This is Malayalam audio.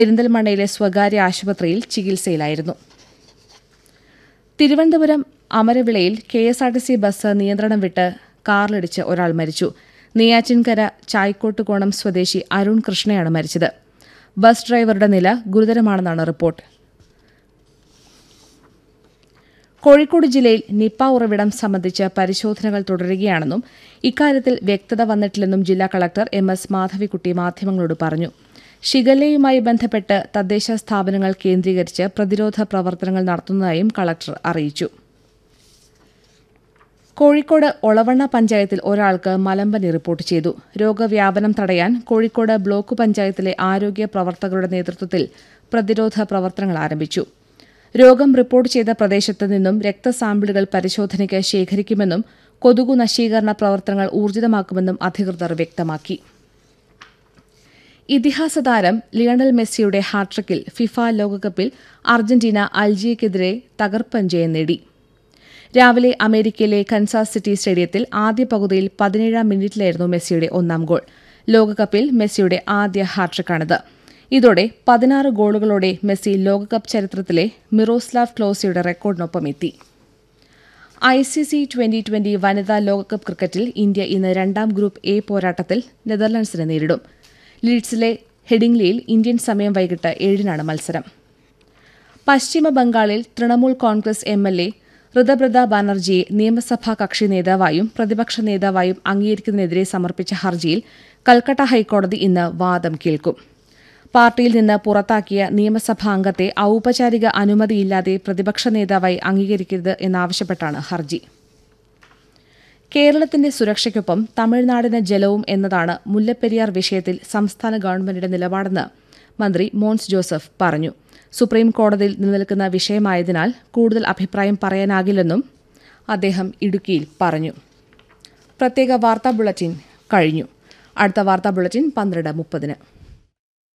പെരിന്തൽമണ്ണയിലെ സ്വകാര്യ ആശുപത്രിയിൽ ചികിത്സയിലായിരുന്നു തിരുവനന്തപുരം അമരവിളയിൽ K S R T C bus നിയന്ത്രണം വിട്ട് കാറിലിടിച്ച് ഒരാൾ മരിച്ചു നെയ്യാറ്റിൻകര ചായ്ക്കോട്ടുകോണം സ്വദേശി അരുൺ കൃഷ്ണയാണ് മരിച്ചത് ബസ് ഡ്രൈവറുടെ നില ഗുരുതരമാണെന്നാണ് റിപ്പോർട്ട് കോഴിക്കോട് ജില്ലയിൽ നിപ്പ ഉറവിടം സംബന്ധിച്ച് പരിശോധനകൾ തുടരുകയാണെന്നും ഇക്കാര്യത്തിൽ വ്യക്തത വന്നിട്ടില്ലെന്നും ജില്ലാ കളക്ടർ എം എസ് മാധവിക്കുട്ടി മാധ്യമങ്ങളോട് പറഞ്ഞു ഷിഗല്ലയുമായി ബന്ധപ്പെട്ട് തദ്ദേശ സ്ഥാപനങ്ങൾ കേന്ദ്രീകരിച്ച് പ്രതിരോധ പ്രവർത്തനങ്ങൾ നടത്തുന്നതായും കളക്ടർ അറിയിച്ചു കോഴിക്കോട് ഒളവണ്ണ പഞ്ചായത്തിൽ ഒരാൾക്ക് മലമ്പനി റിപ്പോർട്ട് ചെയ്തു രോഗവ്യാപനം തടയാൻ കോഴിക്കോട് ബ്ലോക്ക് പഞ്ചായത്തിലെ ആരോഗ്യ പ്രവർത്തകരുടെ നേതൃത്വത്തിൽ പ്രതിരോധ പ്രവർത്തനങ്ങൾ ആരംഭിച്ചു രോഗം റിപ്പോർട്ട് ചെയ്ത പ്രദേശത്ത് നിന്നും രക്തസാമ്പിളുകൾ പരിശോധനയ്ക്ക് ശേഖരിക്കുമെന്നും കൊതുകു നശീകരണ പ്രവർത്തനങ്ങൾ ഊർജിതമാക്കുമെന്നും അധികൃതർ വ്യക്തമാക്കി ഇതിഹാസ താരം ലിയണൽ മെസ്സിയുടെ ഹാട്രിക്കിൽ ഫിഫ ലോകകപ്പിൽ അർജന്റീന അൽജിയയ്ക്കെതിരെ തകർപ്പൻ ജയം നേടി രാവിലെ അമേരിക്കയിലെ കൻസാസ് സിറ്റി സ്റ്റേഡിയത്തിൽ ആദ്യ പകുതിയിൽ പതിനേഴാം മിനിറ്റിലായിരുന്നു മെസ്സിയുടെ ഒന്നാം ഗോൾ ലോകകപ്പിൽ മെസ്സിയുടെ ആദ്യ ഹാട്രിക്കാണിത് ഇതോടെ പതിനാറ് ഗോളുകളോടെ മെസ്സി ലോകകപ്പ് ചരിത്രത്തിലെ മിറോസ്ലാവ് ക്ലോസിയുടെ റെക്കോർഡിനൊപ്പം എത്തി I C C twenty twenty വനിതാ ലോകകപ്പ് ക്രിക്കറ്റിൽ ഇന്ത്യ ഇന്ന് രണ്ടാം ഗ്രൂപ്പ് എ പോരാട്ടത്തിൽ നെതർലൻഡ്സിനെ നേരിടും ലീഡ്സിലെ ഹെഡിംഗ്ലിയിൽ ഇന്ത്യൻ സമയം വൈകിട്ട് ഏഴിനാണ് മത്സരം പശ്ചിമ ബംഗാളിൽ Trinamool Congress M L A Ritabrata ബാനർജിയെ നിയമസഭാ കക്ഷി നേതാവായും പ്രതിപക്ഷ നേതാവായും അംഗീകരിക്കുന്നതിനെതിരെ സമർപ്പിച്ച ഹർജിയിൽ കൽക്കട്ട ഹൈക്കോടതി ഇന്ന് വാദം കേൾക്കും പാർട്ടിയിൽ നിന്ന് പുറത്താക്കിയ നിയമസഭാ അംഗത്തെ ഔപചാരിക അനുമതിയില്ലാതെ പ്രതിപക്ഷ നേതാവായി അംഗീകരിക്കരുത് എന്നാവശ്യപ്പെട്ടാണ് ഹർജി കേരളത്തിന്റെ സുരക്ഷയ്ക്കൊപ്പം തമിഴ്നാടിന് ജലവും എന്നതാണ് മുല്ലപ്പെരിയാർ വിഷയത്തിൽ സംസ്ഥാന ഗവൺമെന്റിന്റെ നിലപാടെന്ന് മന്ത്രി മോൻസ് ജോസഫ് പറഞ്ഞു സുപ്രീം കോടതിയിൽ നിലനിൽക്കുന്ന വിഷയമായതിനാൽ കൂടുതൽ അഭിപ്രായം പറയാനാകില്ലെന്നും അദ്ദേഹം ഇടുക്കിയിൽ പറഞ്ഞു പ്രത്യേക വാർത്താ ബുള്ളറ്റിൻ കഴിഞ്ഞു അടുത്ത വാർത്താ ബുള്ളറ്റിൻ പന്ത്രണ്ട് മുപ്പതിന്